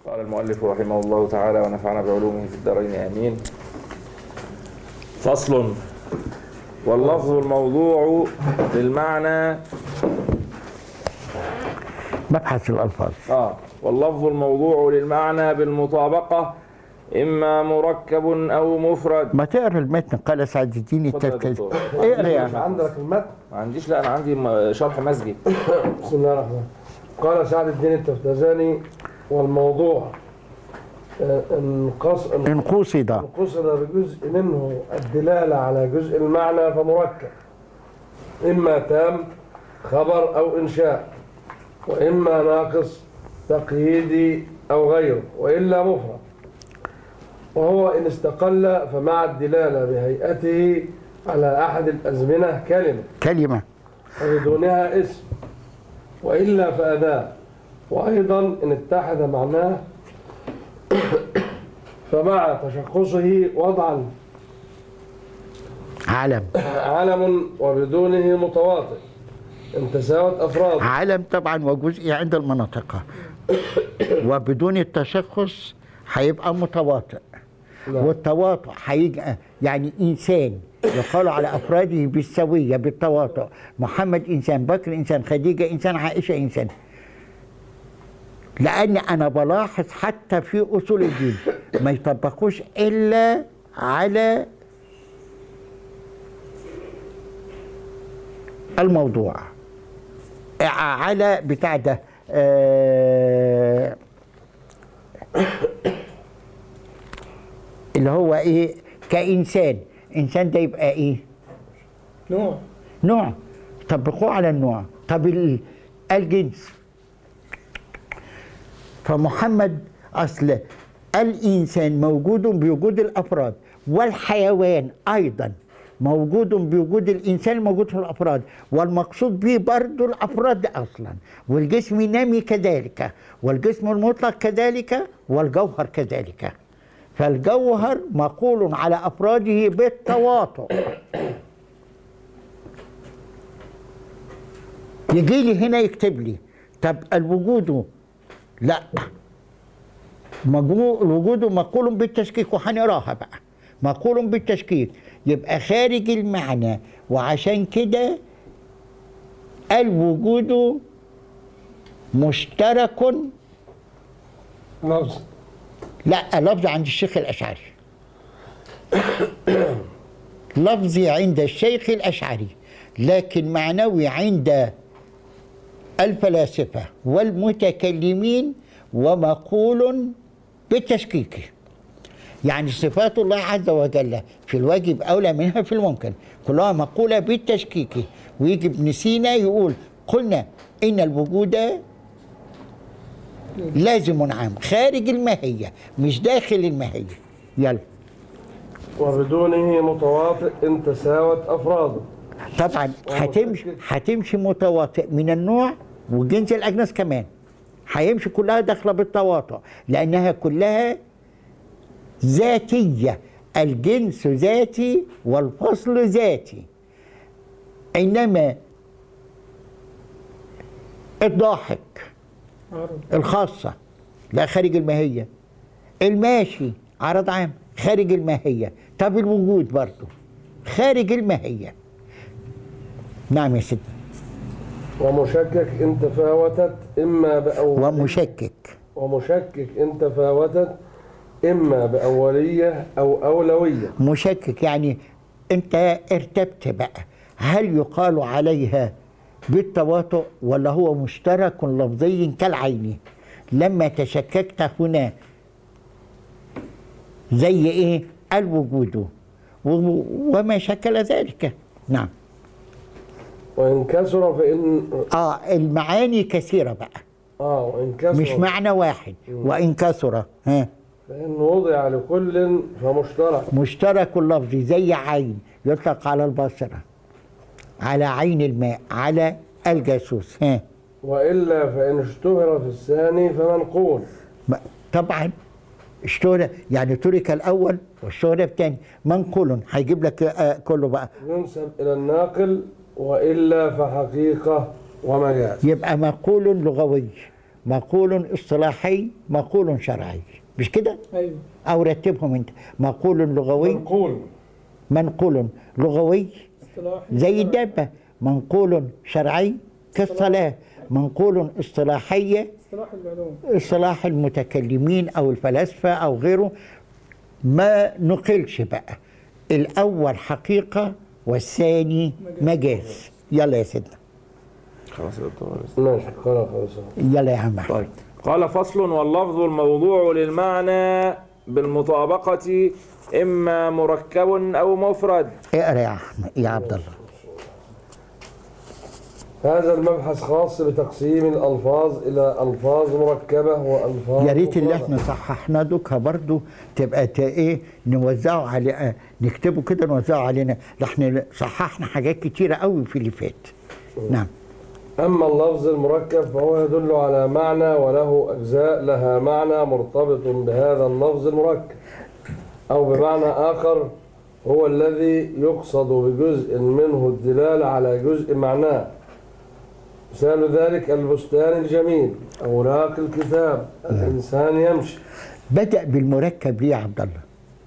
قال المؤلف رحمه الله تعالى ونفعنا بعلومه في الدارين امين فصل واللفظ الموضوع للمعنى مبحث الألفاظ اه واللفظ الموضوع للمعنى بالمطابقة إما مركب أو مفرد ما تقرا المتن قال سعد الدين اتفضل يا التركيز دكتور. اقرا مش يعني عندك المتن ما عنديش لا أنا عندي م- شرح مسجد بسم الله الرحمن الرحيم قال سعد الدين التفتزاني والموضوع آه، انقص إن قصد انقصد بجزء منه الدلالة على جزء المعنى فمركب إما تام خبر أو إنشاء وإما ناقص تقييدي أو غيره وإلا مفرد وهو إن استقل فمع الدلالة بهيئته على أحد الأزمنة كلمة كلمة وبدونها اسم وإلا فأداة وأيضا إن اتحد معناه فمع تشخصه وضعا علم علم وبدونه متواطئ إن تساوت أفراد علم طبعا وجزئي عند المناطق وبدون التشخص هيبقى متواطئ نعم. والتواطؤ هيجي يعني انسان يقال على افراده بالسويه بالتواطؤ محمد انسان بكر انسان خديجه انسان عائشه انسان لان انا بلاحظ حتى في اصول الدين ما يطبقوش الا على الموضوع على بتاع ده آه اللي هو ايه كانسان انسان ده يبقى ايه نوع نوع طبقوه على النوع طب ال- الجنس فمحمد اصل الانسان موجود بوجود الافراد والحيوان ايضا موجود بوجود الانسان موجود في الافراد والمقصود به برضه الافراد اصلا والجسم النامي كذلك والجسم المطلق كذلك والجوهر كذلك فالجوهر مقول على افراده بالتواطؤ يجي لي هنا يكتب لي طب الوجود لا مجموع الوجود مقول بالتشكيك وهنقراها بقى مقول بالتشكيك يبقى خارج المعنى وعشان كده الوجود مشترك لفظ لا لفظ عند الشيخ الأشعري لفظي عند الشيخ الأشعري لكن معنوي عند الفلاسفة والمتكلمين ومقول بالتشكيك يعني صفات الله عز وجل في الواجب أولى منها في الممكن كلها مقولة بالتشكيك ويجي ابن سينا يقول قلنا إن الوجود لازم عام خارج الماهية مش داخل الماهية يلا وبدونه متواطئ إن تساوت أفراده طبعا هتمشي هتمشي متواطئ من النوع وجنس الاجناس كمان هيمشي كلها داخله بالتواطؤ لانها كلها ذاتيه الجنس ذاتي والفصل ذاتي انما الضاحك الخاصه لا خارج الماهيه الماشي عرض عام خارج الماهيه طب الوجود برضه خارج الماهيه نعم يا سيدي ومشكك إن تفاوتت إما بأول ومشكك ومشكك إن تفاوتت إما بأولية أو أولوية مشكك يعني انت ارتبت بقى هل يقال عليها بالتواطؤ ولا هو مشترك لفظي كالعين لما تشككت هنا زي ايه الوجود و- وما شكل ذلك نعم وإن كسر فإن اه المعاني كثيره بقى آه وإن كسر مش معنى واحد وان كثر ها فإن وضع لكل فمشترك مشترك اللفظ زي عين يطلق على البصرة على عين الماء على الجاسوس ها وإلا فإن اشتهر في الثاني فمنقول ما- طبعا اشتهر يعني ترك الاول والشهرة الثاني منقول هيجيب لك آه، كله بقى ينسب إلى الناقل وإلا فحقيقة ومجاز يبقى مقول لغوي مقول اصطلاحي مقول شرعي مش كده ايوه او رتبهم انت مقول لغوي منقول منقول لغوي اصطلاحي زي الدابة منقول شرعي كالصلاة منقول اصطلاحية اصطلاح العلوم اصطلاح المتكلمين او الفلاسفة او غيره ما نقلش بقى الاول حقيقة والثاني مجاز يلا يا سيدنا خلاص يا دكتور ماشي خلاص خلاص يلا يا عم أحمد. طيب قال فصل واللفظ الموضوع للمعنى بالمطابقة إما مركب أو مفرد اقرا يا احمد يا عبد الله هذا المبحث خاص بتقسيم الألفاظ إلى ألفاظ مركبة وألفاظ يا ريت اللي مفردة. احنا صححنا دوكها برضو تبقى ت- ايه نوزعه على آه، نكتبه كده نوزعه علينا ده احنا صححنا حاجات كتيره قوي في اللي فات نعم أما اللفظ المركب فهو يدل على معنى وله أجزاء لها معنى مرتبط بهذا اللفظ المركب أو بمعنى آخر هو الذي يقصد بجزء منه الدلالة على جزء معناه مثال ذلك البستان الجميل أوراق الكتاب الإنسان يمشي بدا بالمركب ليه يا عبد الله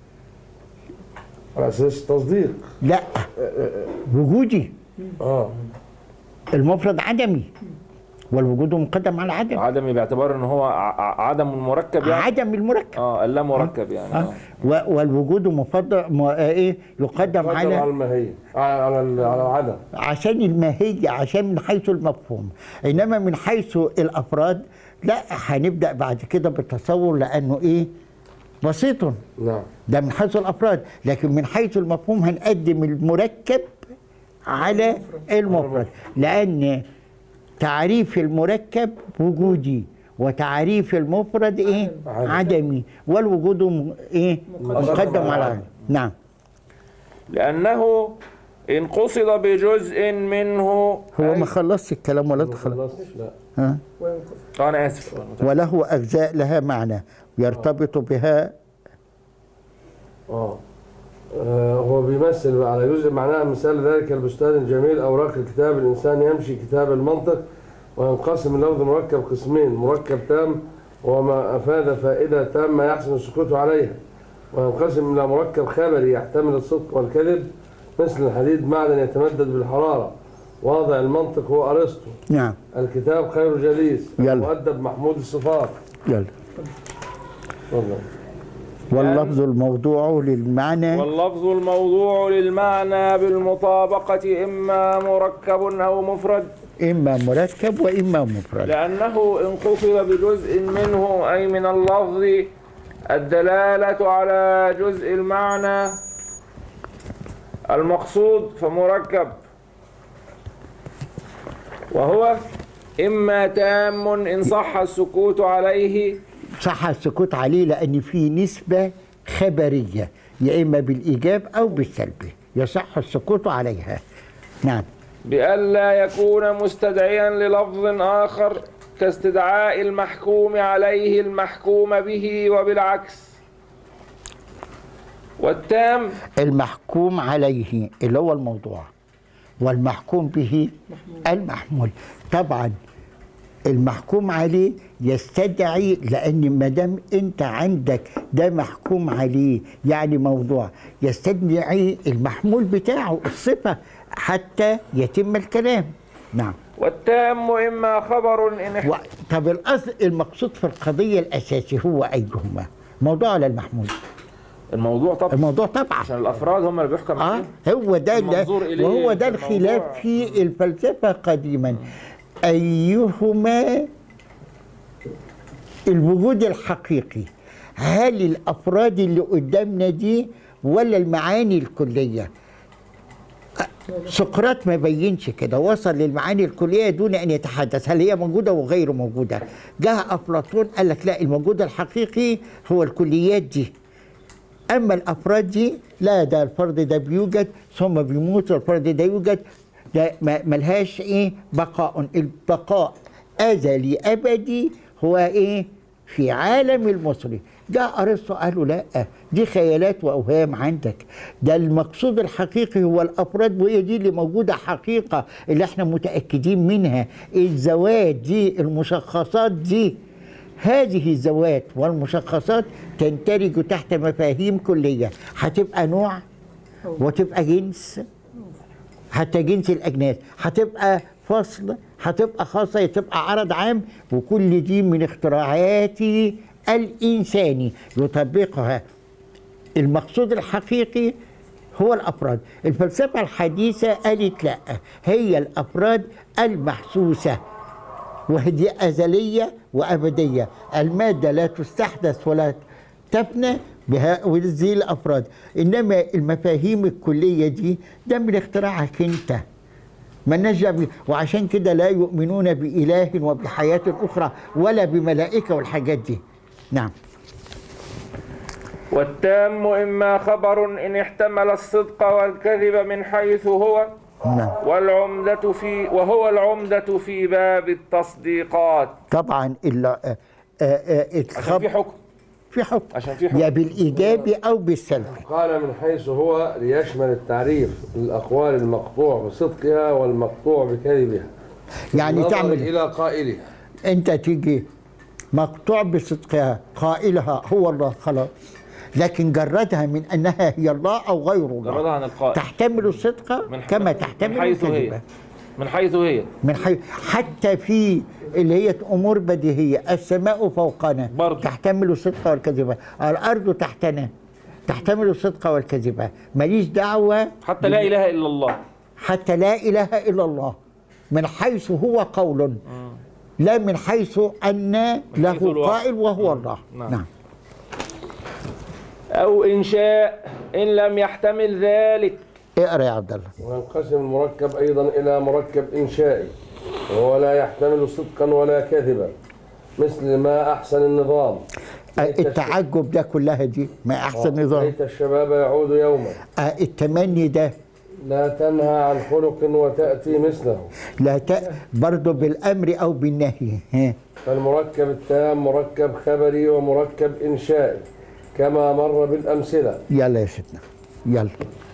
على أساس تصديق لا وجودي آه المفرد عدمي والوجود مقدم على عدم عدمي باعتبار ان هو ع- ع- عدم المركب يعني عدم المركب اه اللا مركب يعني آه. آه. و- والوجود مفضل م- آه، ايه يقدم قدم على على الماهية على على ال- على العدم عشان الماهية عشان من حيث المفهوم إنما من حيث الأفراد لا هنبدأ بعد كده بالتصور لأنه إيه بسيط نعم ده من حيث الأفراد لكن من حيث المفهوم هنقدم المركب على المفرد لأن تعريف المركب وجودي وتعريف المفرد إيه عدم. عدمي والوجود م- إيه مقدم مقدم على على العدم. نعم لأنه إن قصد بجزء منه هو أي- ما خلصش الكلام ولا ما تخلص خلصتش لا ها وينقص آه، أنا آسف وله أجزاء لها معنى يرتبط بها آه. آه هو بيمثل على جزء معناه مثال ذلك البستان الجميل أوراق الكتاب الإنسان يمشي كتاب المنطق وينقسم اللفظ مركب قسمين مركب تام وما أفاد فائدة تامة يحسن السكوت عليها وينقسم إلى مركب خبري يحتمل الصدق والكذب مثل الحديد معدن يتمدد بالحرارة واضع المنطق هو أرسطو نعم الكتاب خير جليس يلا. المؤدب محمود الصفات يلا تفضل واللفظ الموضوع للمعنى واللفظ الموضوع للمعنى بالمطابقة إما مركب أو مفرد إما مركب وإما مفرد لأنه إن قصد بجزء منه أي من اللفظ الدلالة على جزء المعنى المقصود فمركب وهو إما تام إن صح السكوت عليه صح السكوت عليه لأن في نسبة خبرية يا إما بالإيجاب أو بالسلب يصح السكوت عليها نعم بألا يكون مستدعيا للفظ آخر كاستدعاء المحكوم عليه المحكوم به وبالعكس والتام المحكوم عليه اللي هو الموضوع والمحكوم به المحمول طبعا المحكوم عليه يستدعي لان ما دام انت عندك ده محكوم عليه يعني موضوع يستدعي المحمول بتاعه الصفه حتى يتم الكلام نعم والتام إما خبر إن و... احت- طب القصد المقصود في القضيه الاساسي هو ايهما موضوع ولا المحمول الموضوع طبعا الموضوع طبعا عشان الأفراد هم اللي بيحكم اه عليهم هو ده اللي المنظور إليه وهو ده في الخلاف الموضوع. في الفلسفه قديما ايهما الوجود الحقيقي هل الافراد اللي قدامنا دي ولا المعاني الكليه سقراط ما بينش كده وصل للمعاني الكليه دون ان يتحدث هل هي موجوده وغير موجوده جاء افلاطون قال لك لا الموجود الحقيقي هو الكليات دي اما الافراد دي لا ده الفرد ده بيوجد ثم بيموت والفرد ده يوجد ده ما- ملهاش ايه بقاء البقاء ازلي ابدي هو ايه في عالم المصري جاء ارسطو قال له لا دي خيالات واوهام عندك ده المقصود الحقيقي هو الافراد وهي دي اللي موجوده حقيقه اللي احنا متاكدين منها الذوات دي المشخصات دي هذه الذوات والمشخصات تندرج تحت مفاهيم كليه هتبقى نوع وتبقى جنس حتى جنس الاجناس هتبقى فصل هتبقى خاصه تبقى عرض عام وكل دي من اختراعات الانساني يطبقها المقصود الحقيقي هو الافراد الفلسفه الحديثه قالت لا هي الافراد المحسوسه وهي ازليه وابديه الماده لا تستحدث ولا تفنى بهذه الافراد انما المفاهيم الكليه دي ده من اختراعك انت مالناش دعوة بيه. وعشان كده لا يؤمنون بإله وبحياة أخرى ولا بملائكة والحاجات دي نعم والتام إما خبر إن احتمل الصدق والكذب من حيث هو نعم والعمدة في وهو العمدة في باب التصديقات طبعا إلا آه، آه، آه، عشان الخبر في حكم في حكم عشان في حكم. يا بالإيجاب أو بالسلب قال من حيث هو ليشمل التعريف الأقوال المقطوع بصدقها والمقطوع بكذبها يعني نظرا تعمل إلى قائلها أنت تيجي مقطوع بصدقها قائلها هو الله خلاص لكن جردها من أنها هي الله أو غير الله جردها عن القائل تحتمل الصدق من كما من تحتمل حيث هي الكذب من حيث هي من حي... حتى في اللي هي امور بديهيه السماء فوقنا برضو. تحتمل الصدق والكذبه الارض تحتنا تحتمل الصدق والكذبه ماليش دعوه حتى لا إله إلا الله حتى لا اله الا الله من حيث هو قول لا من حيث ان حيث له الواقع. قائل وهو الله نعم. نعم أو إنشاء إن لم يحتمل ذلك اقرا يا عبد الله وينقسم المركب أيضا إلى مركب إنشائي وهو لا يحتمل صدقا ولا كذبا مثل ما أحسن النظام ليت التعجب ده كلها دي ما احسن نظام ليت الشباب يعود يوما آه، التمني ده لا تنهى عن خلق وتأتي مثله لا ت... برضه بالامر او بالنهي ها فالمركب التام مركب خبري ومركب إنشائي كما مر بالأمثلة يلا يا سيدنا يلا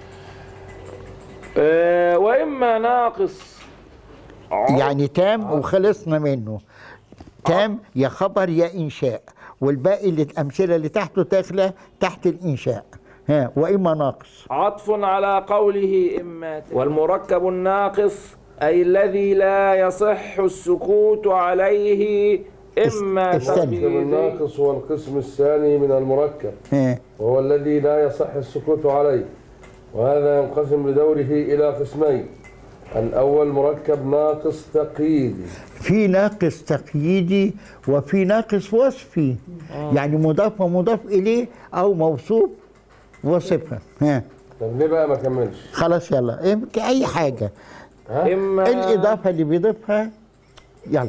آه، وإما ناقص يعني تام وخلصنا منه تام يا خبر يا انشاء والباقي اللي الامثله اللي تحته داخله تحت الانشاء ها واما ناقص عطف على قوله إما والمركب الناقص أي الذي لا يصح السكوت عليه إما استنى. المركب تقييد الناقص هو القسم الثاني من المركب ها وهو الذي لا يصح السكوت عليه وهذا ينقسم بدوره إلى قسمين الأول مركب ناقص تقييدي في ناقص تقييدي وفي ناقص وصفي يعني مضاف ومضاف اليه او موصوف وصفه ها طب ليه بقى ما كملش؟ خلاص يلا إيه، اي حاجه ها؟ إما الاضافه اللي بيضيفها يلا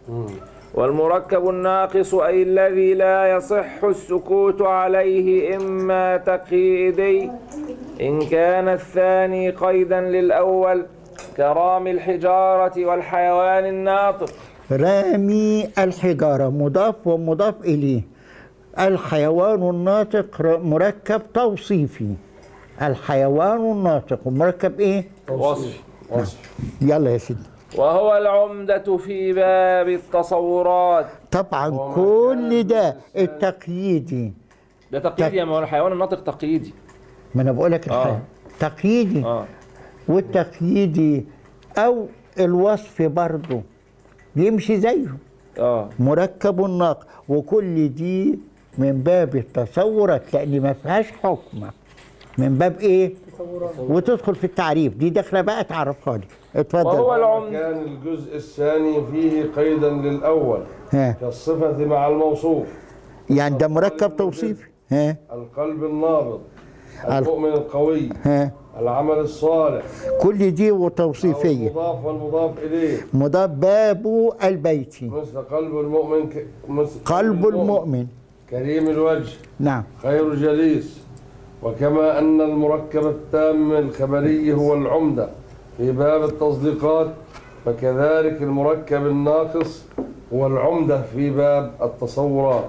والمركب الناقص أي الذي لا يصح السكوت عليه إما تقييدي إن كان الثاني قيدا للأول كرام الحجارة والحيوان الناطق رامي الحجارة مضاف ومضاف إليه الحيوان الناطق ر- مركب توصيفي الحيوان الناطق مركب إيه؟ وصف وصف يلا يا سيدي وهو العمدة في باب التصورات طبعا وما كل كان ده التقييدي ده تقييدي يا مولانا الحيوان الناطق تقييدي ما انا بقول لك آه. تقييدي اه والتقييدي او الوصف برضه يمشي زيه اه مركب ناقص وكل دي من باب التصورات لان ما فيهاش حكم من باب ايه وتدخل في التعريف دي داخله بقى تعرفها لي اتفضل وهو العمدة كان الجزء الثاني فيه قيدا للأول ها كالصفة مع الموصوف يعني ده مركب توصيفي ها القلب النابض المؤمن القوي ها العمل الصالح كل دي أو وتوصيفيه المضاف والمضاف إليه مضاف باب البيت مثل قلب المؤمن ك... مثل قلب المؤمن كريم الوجه نعم خير جليس وكما أن المركب التام الخبري هو العمدة في باب التصديقات فكذلك المركب الناقص في هو العمدة في باب التصورات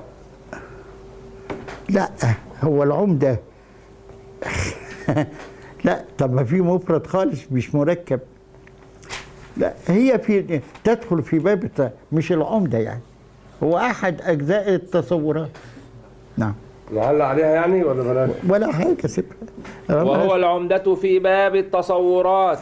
لا هو العمدة لا طب ما في مفرد خالص مش مركب لا هي في تدخل في باب الت- مش العمدة يعني هو أحد أجزاء التصورات نعم نعلق عليها يعني ولا بلاش؟ ولا حاجة سيبها وهو العمدة في باب التصورات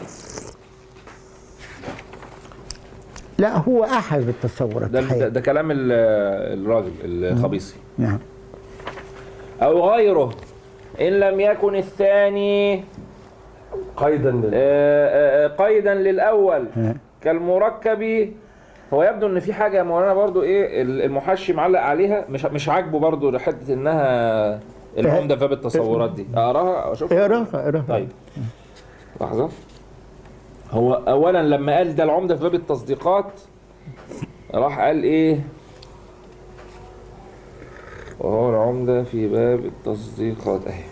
لا هو أحد التصورات ده, ده, الحقيقة. ده كلام ال- الراجل الخبيصي نعم أو غيره إن لم يكن الثاني قيدا لل... آه، آه، قيدا للأول ها. كالمركب هو يبدو ان في حاجه يا مولانا برضو ايه المحشي معلق عليها مش مش عاجبه برضو حته انها العمده في باب التصورات دي اقراها او اشوف اقراها اقراها طيب لحظه هو اولا لما قال ده العمده في باب التصديقات راح قال ايه وهو العمده في باب التصديقات اهي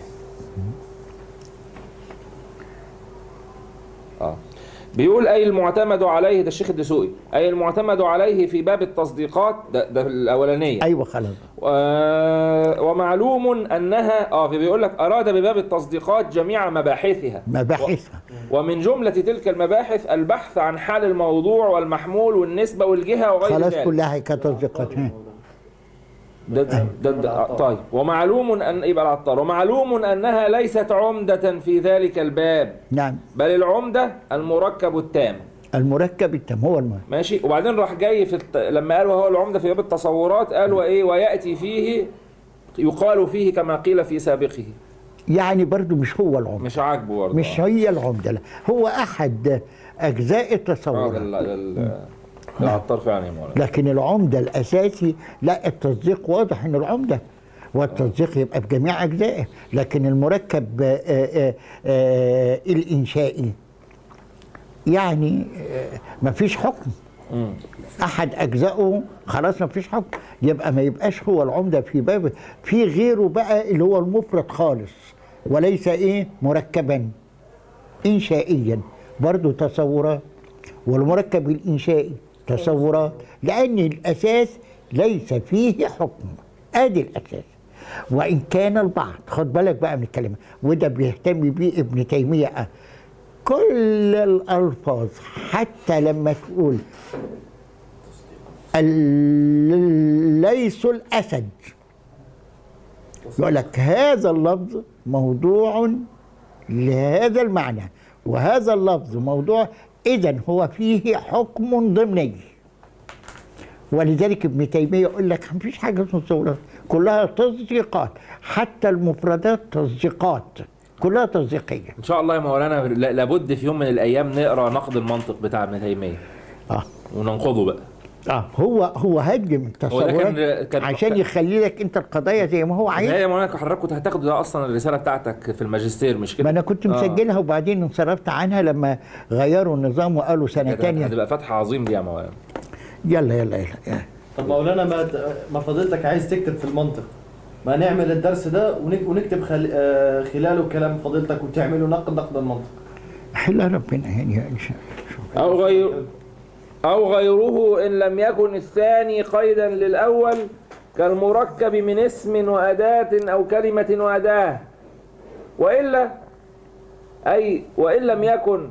اه بيقول أي المعتمد عليه ده الشيخ الدسوقي أي المعتمد عليه في باب التصديقات ده, ده الأولانية ايوه خلاص و- ومعلوم أنها اه بيقول لك أراد بباب التصديقات جميع مباحثها مباحثها ومن جملة تلك المباحث البحث عن حال الموضوع والمحمول والنسبة والجهة وغير خلاص ذلك كلها كتصديقات ها. ده ده ده ده طيب ومعلوم أن يبقى العطار ومعلوم أنها ليست عمدة في ذلك الباب نعم بل العمدة المركب التام المركب التام هو المركب ماشي وبعدين راح جاي في الت... لما قال وهو العمده في باب التصورات قال وايه وياتي فيه يقال فيه كما قيل في سابقه يعني برضو مش هو العمدة مش عاجبه برضه مش هي العمدة لا هو أحد أجزاء اه ده التصور ال- ده ال- ده العطار فعلا يا مولانا لكن العمدة الأساسي لا التصديق واضح إن العمدة والتصديق يبقى بجميع أجزائه لكن المركب آه، آه، آه، الإنشائي يعني آه، مفيش حكم مم. احد اجزائه خلاص ما فيش حكم يبقى ما يبقاش هو العمده في باب في غيره بقى اللي هو المفرد خالص وليس ايه مركبا انشائيا برضو تصورات والمركب الانشائي تصورات لان الاساس ليس فيه حكم ادي الاساس وان كان البعض خد بالك بقى من الكلمه وده بيهتم بيه ابن تيميه كل الالفاظ حتى لما تقول ال- ليس الاسد يقول لك هذا اللفظ موضوع لهذا المعنى وهذا اللفظ موضوع اذا هو فيه حكم ضمني ولذلك ابن تيميه يقول لك مفيش حاجه اسمها تصورات كلها تصديقات حتى المفردات تصديقات كلها تصديقيه ان شاء الله يا مولانا لا- لابد في يوم من الايام نقرا نقد المنطق بتاع ابن تيميه اه وننقضه بقى اه هو هو هجم التصورات كان- كان- عشان يخلي لك انت القضايا زي ما هو هي عايز يا مولانا حضرتك كنت هتاخد ده اصلا الرساله بتاعتك في الماجستير مش كده ما انا كنت آه. مسجلها وبعدين انصرفت عنها لما غيروا النظام وقالوا سنه كده تانية هتبقى فتح عظيم دي يا مولانا يلا يلا يلا, يلا. طب مولانا ما ما فضيلتك عايز تكتب في المنطق ما نعمل الدرس ده ونك- ونكتب خل... آه، خلاله كلام فضيلتك وتعملوا نقد نقد المنطق حلها ربنا يعني ان شاء الله أو غير أو غيره إن لم يكن الثاني قيدا للأول كالمركب من اسم وأداة أو كلمة وأداة وإلا أي وإن لم يكن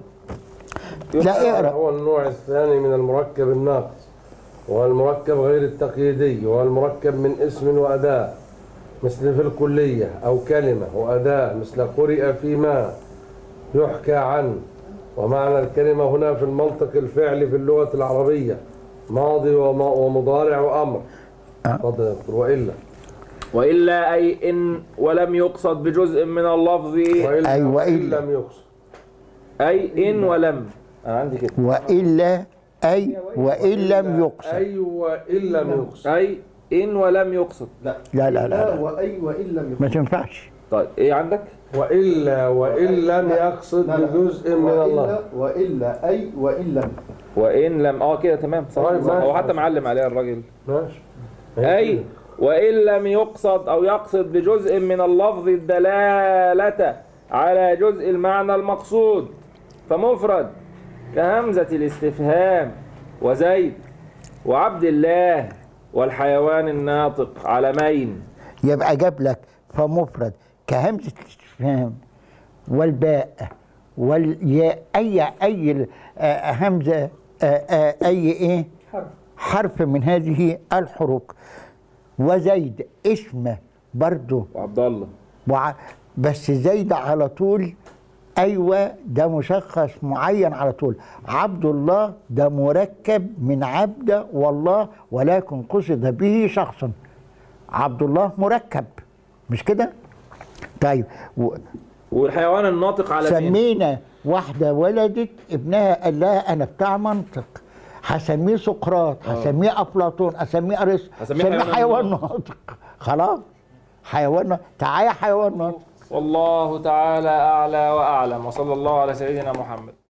لا اقرا هو النوع الثاني من المركب الناقص وهو المركب غير التقييدي وهو المركب من اسم وأداة مثل في الكلية أو كلمة وأداة مثل قرئ فيما يحكى عنه ومعنى الكلمة هنا في المنطق الفعلي في اللغة العربية ماضي وما- ومضارع وأمر آه. تفضل يا دكتور وإلا وإلا أي إن ولم يقصد بجزء من اللفظ وإلا أي وإن وإلا. لم يقصد أي إن ولم أنا عندي كده والا اي وان لم يقصد أي وإن لم يقصد أي إن ولم يقصد لا لا لا لا, لا. وأي وإن لم ما يكن تنفعش طيب إيه عندك؟ وإلا وإن لم يقصد لا، لا. بجزء من الله وإلا- وإلا أي وإن لم وإن لم آه كده تمام صح طيب، صح. ماشي. هو حتى معلم عليها الراجل ماشي أي وإن لم يقصد أو يقصد بجزء من اللفظ الدلالة على جزء المعنى المقصود فمفرد كهمزة الاستفهام وزيد وعبد الله والحيوان الناطق علمين يبقى جاب لك فمفرد كهمزة الاستفهام والباء والياء أي أي آه، همزة آه، آه، أي إيه حرف من هذه الحروف وزيد اسم برضو وعبد الله وع... بس زيد على طول ايوه ده مشخص معين على طول عبد الله ده مركب من عبد والله ولكن قصد به شخص عبد الله مركب مش كده طيب و... والحيوان الناطق علمين سمينا واحده ولدت ابنها قال لها انا بتاع منطق هسميه سقراط هسميه افلاطون اسميه ارسطو هسميه هسميه حيوان حيوان ناطق. ناطق خلاص حيوان ناطق تعالى حيوان ناطق والله تعالى أعلى وأعلم وصلى الله على سيدنا محمد